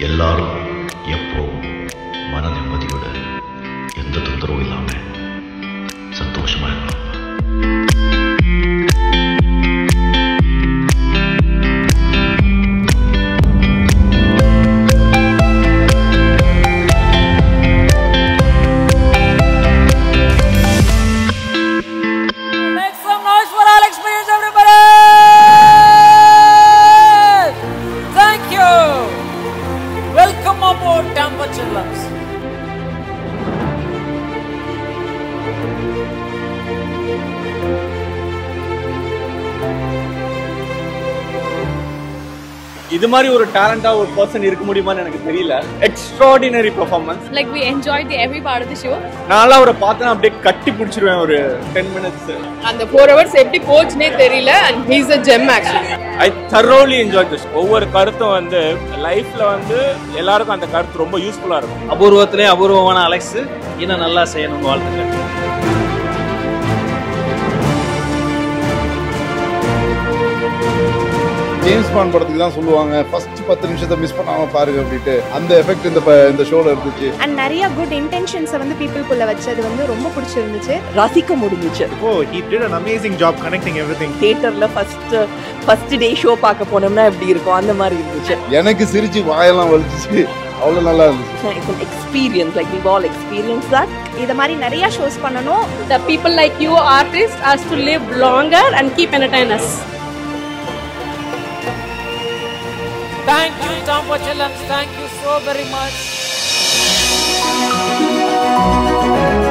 எல்லாரும் எப்போ மன நிம்மதியோட எந்த தொந்தரவும் இல்லாம சந்தோஷமா இருக்கலாம் Make some noise for Alex Pires, everybody! Thank you. Welcome aboard Tampa Chillums. இது மாதிரி ஒரு டேலண்டா ஒரு பர்சன் இருக்க முடியுமான்னு எனக்கு தெரியல extraordinary performance like we enjoyed the every part of the show நான்லாம் அவரை பார்த்தா அப்படியே கட்டி பிடிச்சிருவேன் ஒரு டென் மினிட்ஸ் அந்த ஃபோர் ஹவர்ஸ் எப்படி போச்சுனே தெரியல and he's a gem actually I thoroughly enjoy this ஒவ்வொரு கருத்தும் வந்து லைஃப்ல வந்து எல்லாருக்கும் அந்த கருத்து ரொம்ப யூஸ்ஃபுல்லா இருக்கும் அபூர்வத்திலே அபூர்வமான அலெக்ஸ் இன்னும் நல்லா செய்யணும் வாழ்த்துக்கள் ஜேம்ஸ் பாண்ட் படத்துக்கு தான் சொல்லுவாங்க ஃபர்ஸ்ட் பத்து நிமிஷத்தை மிஸ் பண்ணாம பாருங்க அப்படின்ட்டு அந்த எஃபெக்ட் இந்த ப- இந்த ஷோல இருந்துச்சு அண்ட் நிறைய குட் இன்டென்ஷன்ஸை வந்து பீப்புளுக்குள்ள வச்சது வந்து ரொம்ப பிடிச்சிருந்துச்சு ரசிக்க முடிஞ்சுச்சு Oh, he did an amazing job connecting everything. தியேட்டர்ல ஃபர்ஸ்ட் ஃபர்ஸ்ட் டே ஷோ பார்க்க போனோம்னா எப்படி இருக்கும் அந்த மாதிரி இருந்துச்சு எனக்கு சிரிச்சு வாயெல்லாம் வலிச்சிச்சு அவ்வளவு நல்லா இருந்துச்சு it's an experience like we've all experienced that இதை மாதிரி நிறைய ஷோஸ் பண்ணணும் the people like you artists has to live longer and keep entertain us Thank you, Tampa Chillums. Thank you so very much.